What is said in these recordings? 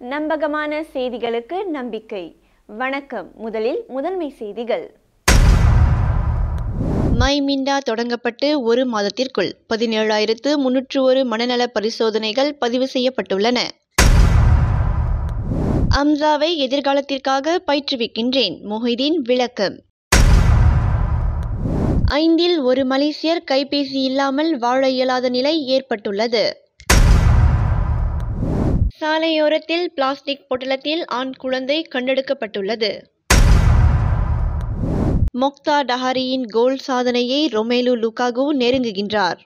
நம்பகமான செய்திகளுக்கு நம்பிக்கை வணக்கம் முதலில் முதன்மை செய்திகள் மை மிண்டா தொடங்கப்பட்டு ஒரு மாதத்திற்குள் பதினேழாயிரத்து முன்னூற்று ஒரு மனநல பரிசோதனைகள் பதிவு செய்யப்பட்டுள்ளன அம்சாவை எதிர்காலத்திற்காக பயிற்றுவிக்கின்றேன் மொஹிதீன் விளக்கம் ஐந்தில் ஒரு மலேசியர் கைபேசி இல்லாமல் வாழ இயலாத நிலை ஏற்பட்டுள்ளது சாலையோரத்தில் பிளாஸ்டிக் பொட்டலத்தில் ஆண் குழந்தை கண்டெடுக்கப்பட்டுள்ளது மொக்தா டஹாரியின் கோல் சாதனையை ரொமேலு லுகாகு நெருங்குகின்றார்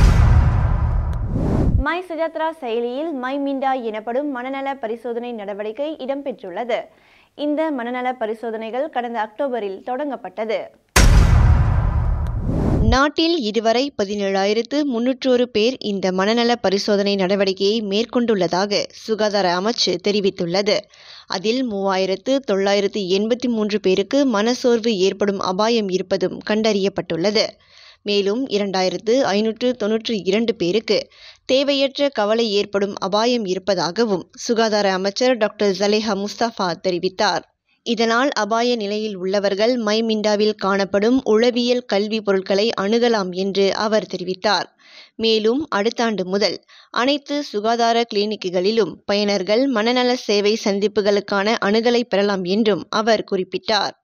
மை சுஜாத்ரா செயலியில் மை மிண்டா எனப்படும் மனநல பரிசோதனை நடவடிக்கை இடம்பெற்றுள்ளது இந்த மனநல பரிசோதனைகள் கடந்த அக்டோபரில் தொடங்கப்பட்டது நாட்டில் இதுவரை பதினேழாயிரத்து முன்னூற்றொரு பேர் இந்த மனநல பரிசோதனை நடவடிக்கையை மேற்கொண்டுள்ளதாக சுகாதார அமைச்சு தெரிவித்துள்ளது அதில் மூவாயிரத்து தொள்ளாயிரத்து எண்பத்தி மூன்று பேருக்கு மனசோர்வு ஏற்படும் அபாயம் இருப்பதும் கண்டறியப்பட்டுள்ளது மேலும் இரண்டாயிரத்து ஐநூற்று தொன்னூற்றி இரண்டு பேருக்கு தேவையற்ற கவலை ஏற்படும் அபாயம் இருப்பதாகவும் சுகாதார அமைச்சர் டாக்டர் ஜலேஹா முஸ்தபா தெரிவித்தார் இதனால் அபாய நிலையில் உள்ளவர்கள் மைமிண்டாவில் காணப்படும் உளவியல் கல்வி பொருட்களை அணுகலாம் என்று அவர் தெரிவித்தார் மேலும் அடுத்த ஆண்டு முதல் அனைத்து சுகாதார கிளினிக்குகளிலும் பயனர்கள் மனநல சேவை சந்திப்புகளுக்கான அணுகலை பெறலாம் என்றும் அவர் குறிப்பிட்டார்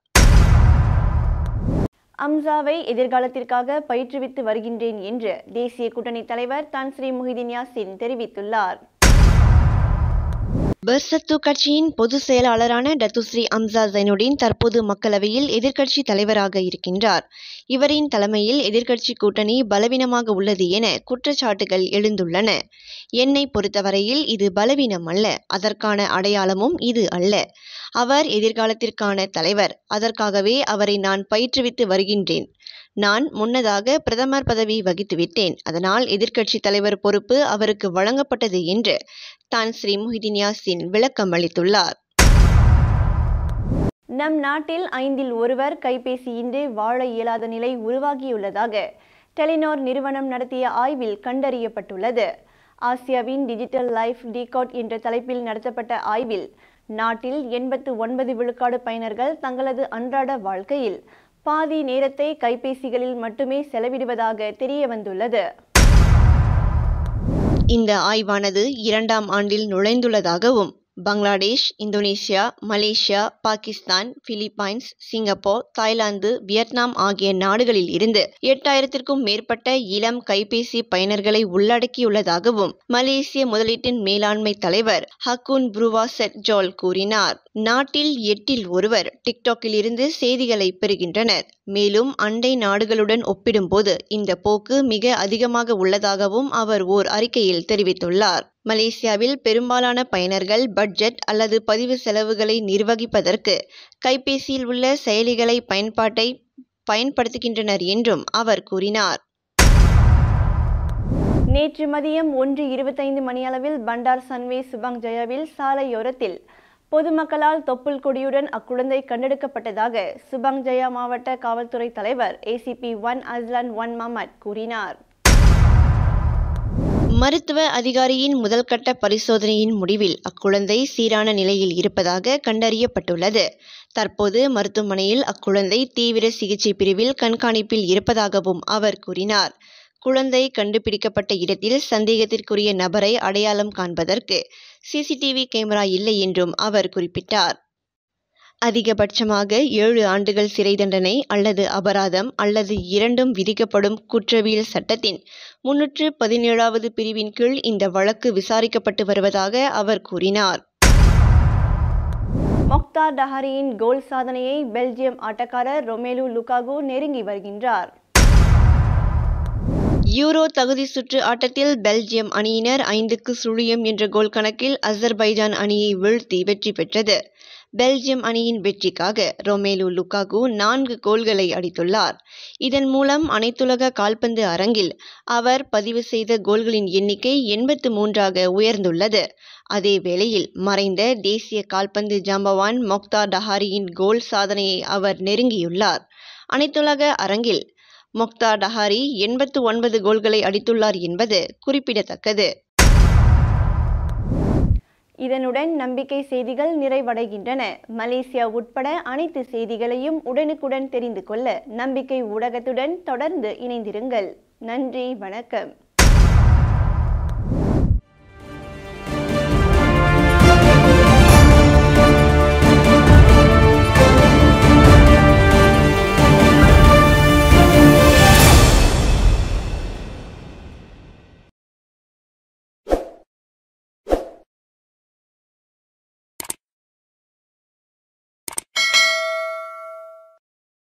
அம்சாவை எதிர்காலத்திற்காக பயிற்றுவித்து வருகின்றேன் என்று தேசிய கூட்டணி தலைவர் தான் ஸ்ரீ முஹிதீன் யாசின் தெரிவித்துள்ளார் பெர்சத்து கட்சியின் பொதுச் செயலாளரான டத்துஸ்ரீ அம்சா ஜைனுடீன் தற்போது மக்களவையில் எதிர்க்கட்சி தலைவராக இருக்கின்றார் இவரின் தலைமையில் எதிர்க்கட்சி கூட்டணி பலவீனமாக உள்ளது என குற்றச்சாட்டுகள் எழுந்துள்ளன என்னை பொறுத்தவரையில் இது பலவீனம் அல்ல அதற்கான அடையாளமும் இது அல்ல அவர் எதிர்காலத்திற்கான தலைவர் அதற்காகவே அவரை நான் பயிற்றுவித்து வருகின்றேன் நான் முன்னதாக பிரதமர் பதவி வகித்துவிட்டேன் அதனால் எதிர்க்கட்சி தலைவர் பொறுப்பு அவருக்கு வழங்கப்பட்டது என்று தான் ஸ்ரீ முஹிதீன் யாசின் விளக்கம் அளித்துள்ளார் நம் நாட்டில் ஐந்தில் ஒருவர் கைபேசியின்றி வாழ இயலாத நிலை உருவாகியுள்ளதாக டெலினோர் நிறுவனம் நடத்திய ஆய்வில் கண்டறியப்பட்டுள்ளது ஆசியாவின் டிஜிட்டல் லைஃப் டிகாட் என்ற தலைப்பில் நடத்தப்பட்ட ஆய்வில் நாட்டில் எண்பத்து ஒன்பது விழுக்காடு பயனர்கள் தங்களது அன்றாட வாழ்க்கையில் பாதி நேரத்தை கைபேசிகளில் மட்டுமே செலவிடுவதாக தெரிய வந்துள்ளது இந்த ஆய்வானது இரண்டாம் ஆண்டில் நுழைந்துள்ளதாகவும் Bangladesh Indonesia Malaysia Pakistan Philippines Singapore Thailand Vietnam ஆகிய நாடுகளில் இருந்து எட்டாயிரத்திற்கும் மேற்பட்ட இளம் கைபேசி பயனர்களை உள்ளடக்கியுள்ளதாகவும் மலேசிய முதலீட்டின் மேலாண்மை தலைவர் ஹக்குன் புருவாசெட் ஜோல் கூறினார் நாட்டில் எட்டில் ஒருவர் டிக்டாக்கில் இருந்து செய்திகளை பெறுகின்றனர் மேலும் அண்டை நாடுகளுடன் ஒப்பிடும்போது இந்த போக்கு மிக அதிகமாக உள்ளதாகவும் அவர் ஓர் அறிக்கையில் தெரிவித்துள்ளார் மலேசியாவில் பெரும்பாலான பயனர்கள் பட்ஜெட் அல்லது பதிவு செலவுகளை நிர்வகிப்பதற்கு கைபேசியில் உள்ள செயலிகளை பயன்பாட்டை பயன்படுத்துகின்றனர் என்றும் அவர் கூறினார் நேற்று மதியம் ஒன்று இருபத்தைந்து மணியளவில் பண்டார் சன்வே சுபாங் ஜயாவில் சாலையோரத்தில் பொதுமக்களால் தொப்புள் கொடியுடன் அக்குழந்தை கண்டெடுக்கப்பட்டதாக சுபாங் ஜயா மாவட்ட காவல்துறை தலைவர் ACP Wan Azlan Wan Mamat கூறினார் மருத்துவ அதிகாரியின் முதல்கட்ட பரிசோதனையின் முடிவில் அக்குழந்தை சீரான நிலையில் இருப்பதாக கண்டறியப்பட்டுள்ளது தற்போது மருத்துவமனையில் அக்குழந்தை தீவிர சிகிச்சை பிரிவில் கண்காணிப்பில் இருப்பதாகவும் அவர் கூறினார் குழந்தை கண்டுபிடிக்கப்பட்ட இடத்தில் சந்தேகத்திற்குரிய நபரை அடையாளம் காண்பதற்கு சிசிடிவி கேமரா இல்லை என்றும் அவர் குறிப்பிட்டார் அதிகபட்சமாக ஏழு ஆண்டுகள் சிறை தண்டனை அல்லது அபராதம் அல்லது இரண்டும் விதிக்கப்படும் குற்றவியல் சட்டத்தின் முன்னூற்று பதினேழாவது பிரிவின் கீழ் இந்த வழக்கு விசாரிக்கப்பட்டு வருவதாக அவர் கூறினார் மொக்தா டஹாரியின் கோல் சாதனையை பெல்ஜியம் ஆட்டக்காரர் ரொமேலு லுகாகு நெருங்கி வருகின்றார் யூரோ தகுதி சுற்று ஆட்டத்தில் பெல்ஜியம் அணியினர் ஐந்துக்கு சுழியம் என்ற கோல் கணக்கில் அசர்பைஜான் அணியை வீழ்த்தி வெற்றி பெற்றது பெல்ஜியம் அணியின் வெற்றிக்காக ரொமேலு லுகாகு நான்கு கோல்களை அடித்துள்ளார் இதன் மூலம் அனைத்துலக கால்பந்து அரங்கில் அவர் பதிவு செய்த கோல்களின் எண்ணிக்கை எண்பத்து மூன்றாக உயர்ந்துள்ளது அதே வேளையில் மறைந்த தேசிய கால்பந்து ஜாம்பவான் மொக்தா டஹாரியின் கோல் சாதனையை அவர் நெருங்கியுள்ளார் அனைத்துலக அரங்கில் மொக்தா டஹாரி எண்பத்து ஒன்பது கோல்களை அடித்துள்ளார் என்பது குறிப்பிடத்தக்கது இதனுடன் நம்பிக்கை செய்திகள் நிறைவடைகின்றன மலேசியா உட்பட அனைத்து செய்திகளையும் உடனுக்குடன் தெரிந்து கொள்ள நம்பிக்கை ஊடகத்துடன் தொடர்ந்து இணைந்திருங்கள் நன்றி வணக்கம்